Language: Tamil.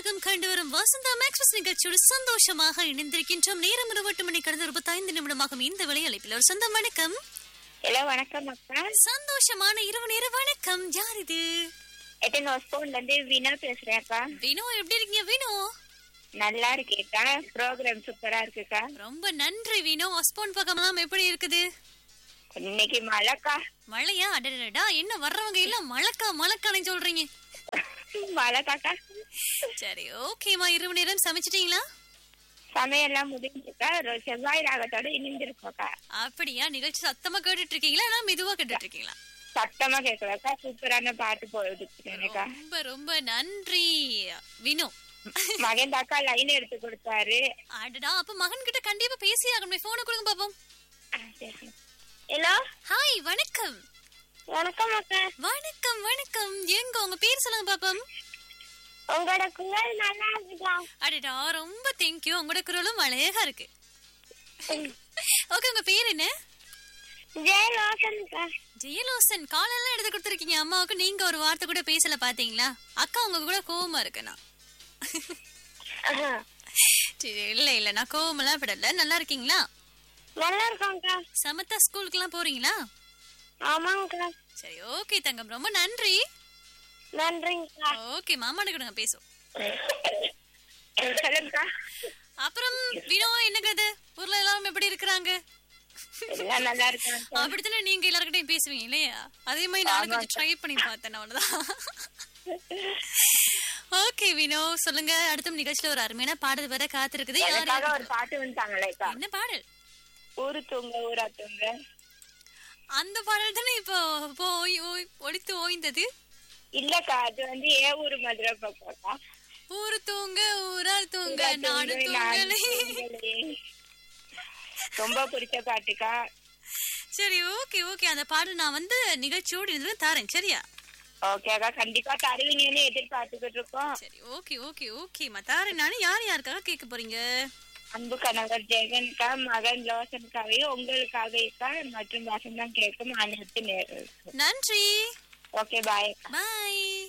உற்சாகம் கண்டு வரும் வசந்தா மேக்ஸ் நிகழ்ச்சியோடு சந்தோஷமாக இணைந்திருக்கின்றோம் நேரம் இருபட்டு மணி கடந்த இருபத்தைந்து நிமிடமாகும் இந்த விளையாளிப்பில் ஒரு சொந்தம் வணக்கம் ஹலோ வணக்கம் அக்கா சந்தோஷமான இரவு நேர வணக்கம் யார் இது எட்டன் ஹாஸ்போன்ல இருந்து வினா பேசுறேன் அக்கா வினோ எப்படி இருக்கீங்க வினோ நல்லா இருக்கேக்கா ப்ரோக்ராம் சூப்பரா இருக்குக்கா ரொம்ப நன்றி வினோ ஹஸ்போன் பக்கமெல்லாம் எப்படி இருக்குது இன்னைக்கு மழைக்கா மழையா அடடடா என்ன வர்றவங்க எல்லாம் மழைக்கா மழைக்கானு சொல்றீங்க மழைக்காக்கா சரி ஓகேமா இரவு நேரம் சமைச்சிட்டீங்களா சமையல்லாம் முடிஞ்சுக்கா ஒரு செவ்வாய் ராகத்தோட இணைந்திருக்கோக்கா அப்படியா நிகழ்ச்சி சத்தமா கேட்டுட்டு இருக்கீங்களா இல்ல மெதுவா கேட்டுட்டு இருக்கீங்களா சத்தமா கேட்கலக்கா சூப்பரான பாட்டு போகுது எனக்கா ரொம்ப ரொம்ப நன்றி வினோ மகன் அக்கா லைன் எடுத்து கொடுத்தாரு அடடா அப்ப மகன் கிட்ட கண்டிப்பா பேசி ஆகணும் போனை கொடுங்க பாப்போம் ஹலோ ஹாய் வணக்கம் வணக்கம் அக்கா வணக்கம் வணக்கம் எங்க உங்க பேர் சொல்லுங்க பாப்போம் உங்களோட குரல் நல்லா இருக்குக்கா அடடா ரொம்ப தேங்க்யூ உங்களோட குரலும் அழகா இருக்கு ஓகே உங்க பேர் என்ன ஜெயலோசன்க்கா ஜெயலோசன் கால் எல்லாம் எடுத்து கொடுத்துருக்கீங்க அம்மாவுக்கு நீங்க ஒரு வார்த்தை கூட பேசல பாத்தீங்களா அக்கா உங்க கூட கோவமா இருக்குண்ணா சரி இல்ல இல்ல நான் கோவம் எல்லாம் விடல நல்லா இருக்கீங்களா நல்லா இருக்கோம்க்கா சமத்தா ஸ்கூலுக்கு எல்லாம் போறீங்களா ஆமாங்கக்கா சரி ஓகே தங்கம் ரொம்ப நன்றி நன்றிங்கக்கா ஓகே மாமாட்ட கொடுங்க பேசுவோம் சொல்லுங்கக்கா அப்புறம் வினோ என்ன கதை ஊர்ல எல்லாரும் எப்படி இருக்கிறாங்க எல்லாம் நல்லா இருக்காங்க அப்படித்தானே நீங்க எல்லார்கிட்டயும் பேசுவீங்க இல்லையா அதே மாதிரி நானும் கொஞ்சம் ட்ரை பண்ணி பார்த்தேன் அவ்வளவுதான் ஓகே வினோ சொல்லுங்க அடுத்த நிகழ்ச்சியில ஒரு அருமையான பாடல் வர காத்திருக்குது யார் எனக்காக ஒரு பாட்டு வந்துட்டாங்களேக்கா என்ன பாடல் ஊரு தூங்க ஊரா தூங்க அந்த பாடல் தானே இப்போ இப்போ ஓய் ஓய் ஒடித்து ஓய்ந்தது இல்லக்கா அது வந்து ஏ ஊரு மதுரை பக்கம்க்கா ஊரு தூங்க ஊரால் தூங்க ஊரா நாடு தூங்க, நாடு தூங்கலே தூங்கலே. ரொம்ப பிடிச்ச பாட்டுக்கா சரி ஓகே ஓகே அந்த பாடல் நான் வந்து நிகழ்ச்சியோடு இதுல தாரேன் சரியா ஓகேக்கா கண்டிப்பா தருவீங்கன்னு எதிர்பார்த்துக்கிட்டு இருக்கோம் சரி ஓகே ஓகே ஓகேம்மா தாரேன் நானு யார் யாருக்காக கேட்க போறீங்க அன்பு கணவர் ஜெகன்கா மகன் லோசனுக்காவையும் உங்களுக்காகக்கா மற்றும் வசந்தம் கேட்கும் அனைத்து நேரம் நன்றி ஓகே பாய் பாய்